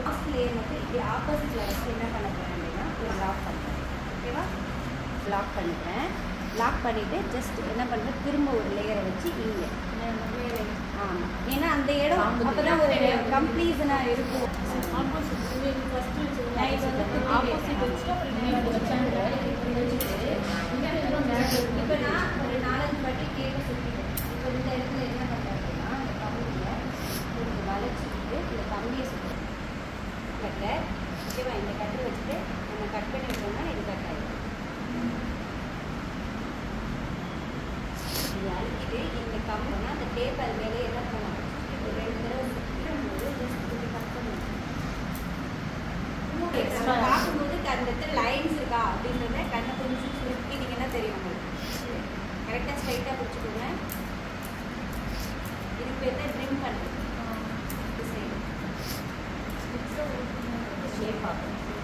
last layer மட்டும் இப்படி ஆப்போசிட்டில் வச்சு என்ன பண்ண போகிறேன் அப்படின்னா ஒரு லாக் பண்ணுறேன் ஓகேவா லாக் பண்ணிக்கிறேன் லாக் பண்ணிவிட்டு ஜஸ்ட் என்ன பண்ணுறேன் திரும்ப ஒரு லேயரை வச்சு இங்கே ஆமாம் ஏன்னா அந்த இடம் அப்போ தான் ஒரு கம்ப்ளீஷனாக இருக்கும் நான் இப்போ வந்து ஆப்போசிட் வச்சு இப்போ நான் ஒரு நாலஞ்சு வாட்டி கேட்க சுற்றிட்டேன் இப்போ இந்த இடத்துல என்ன பண்ணுறேன் அப்படின்னா இந்த கம்பியில் கொஞ்சம் வளைச்சிக்கிட்டு இந்த கம்பியை சுற்றுறேன் கட்டை ஓகேவா இந்த கட்டை வச்சுட்டு நம்ம கட் பண்ணி விட்டோம்னா இது கட் ஆகிடும் இது அழுத்திட்டு இந்த கம்புனா அந்த டேப் அது மேலே என்ன பண்ணலாம் ஒரு ரெண்டு தடவை சுற்றும்போது ஜஸ்ட் இப்படி கட் பண்ணணும் எக்ஸ்ட்ரா பார்க்கும்போது அந்த இடத்துல லைன்ஸ் இருக்கா அப்படின்றத கண்ணை கொஞ்சம் சுருக்கினீங்கன்னா தெரியும் உங்களுக்கு கரெக்டாக ஸ்ட்ரைட்டாக பிடிச்சிக்கோங்க இதுக்கு பேர் தான் ட்ரிம் பண்ணுறது ஷேப் ஆகும்